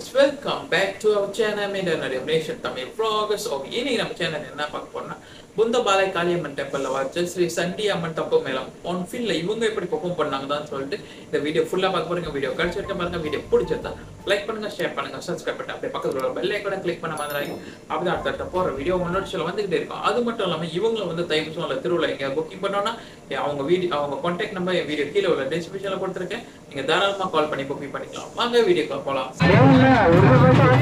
vloggers welcome back to our channel media nation Tamil vloggers ஓ இன்னைக்கு நம்ம சேனல் என்ன பார்க்க போறோம்னா புந்தபாலை காளியம்மன் டெம்பிள்ல வச்சு ஸ்ரீ சண்டி அம்மன் தப்பு மேலம் ஒன் ஃபீல்ட்ல இவங்க எப்படி பெர்ஃபார்ம் பண்ணாங்கன்னு சொல்லிட்டு இந்த வீடியோ ஃபுல்லா பார்க்க போறீங்க வீடியோ கடிச்சிருக்க பாருங்க வீடியோ பிடிச்சிருந்தா லைக் பண்ணுங்க ஷேர் பண்ணுங்க சப்ஸ்கிரைப் பண்ணி அப்படியே பக்கத்துல உள்ள பெல் ஐக்கனை கிளிக் பண்ண மாதிரி அப்படி அடுத்த போற வீடியோ முன்னோட்சியில் வந்துகிட்டே இருக்கும் அது மட்டும் இல்லாம இவங்க வந்து தைப்பூசம்ல திருவிழா இங்க புக்கிங் பண்ணோம்னா அவங்க வீடியோ அவங்க கான்டாக்ட் நம்பர் என் வீடியோ கீழே உள்ள டிஸ்கிரிப்ஷன்ல கொடுத்துருக்கேன் நீங்க தாராளமா கால் பண்ணி புக்கிங் பண்ணிக்கலாம் வாங்க வீடியோக்குள்ள போலாம்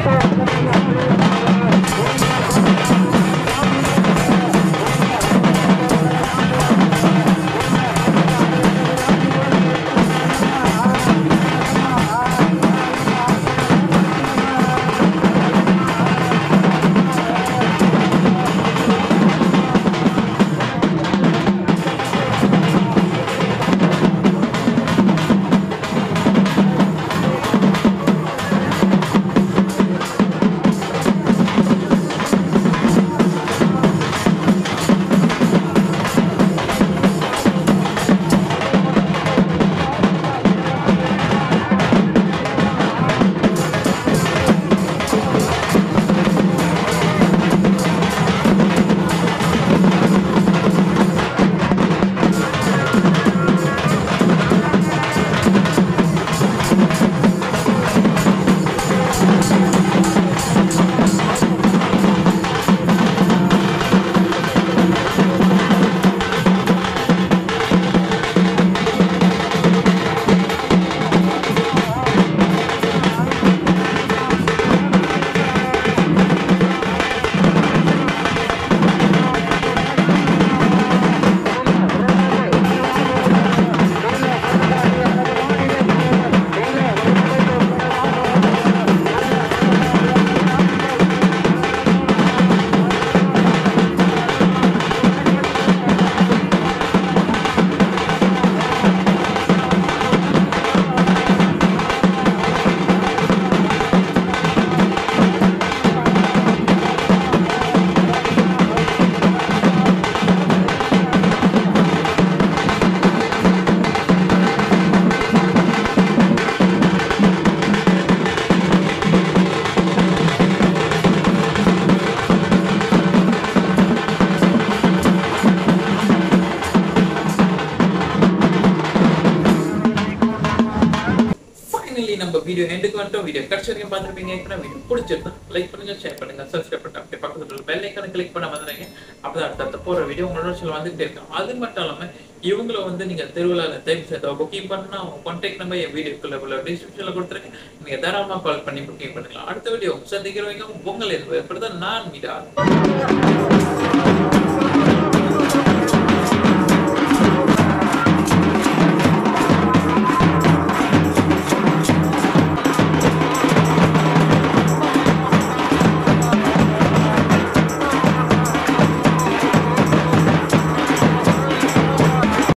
ஃபைனலி நம்ம வீடியோ எண்டுக்கு வந்துட்டோம் வீடியோ கடைசி வரைக்கும் பார்த்துருப்பீங்க ஏற்கனவே வீடியோ பிடிச்சிருந்தா லைக் பண்ணுங்க ஷேர் பண்ணுங்க சப்ஸ்கிரைப் பண்ணுங்க அப்படியே பக்கத்துல உள்ள பெல் ஐக்கனை கிளிக் பண்ண வந்துடுங்க அப்பதான் அடுத்தடுத்த போற வீடியோ உங்களோட சொல்ல வந்துகிட்டே இருக்கும் அது மட்டும் இல்லாம இவங்கள வந்து நீங்க திருவிழால டைம் சேர்த்தா புக்கிங் பண்ணா அவங்க கான்டாக்ட் நம்பர் என் வீடியோக்குள்ள உள்ள டிஸ்கிரிப்ஷன்ல கொடுத்துருக்கேன் நீங்க தாராளமா கால் பண்ணி புக்கிங் பண்ணிக்கலாம் அடுத்த வீடியோ சந்திக்கிறவங்க உங்களை எப்படிதான் நான் மீடா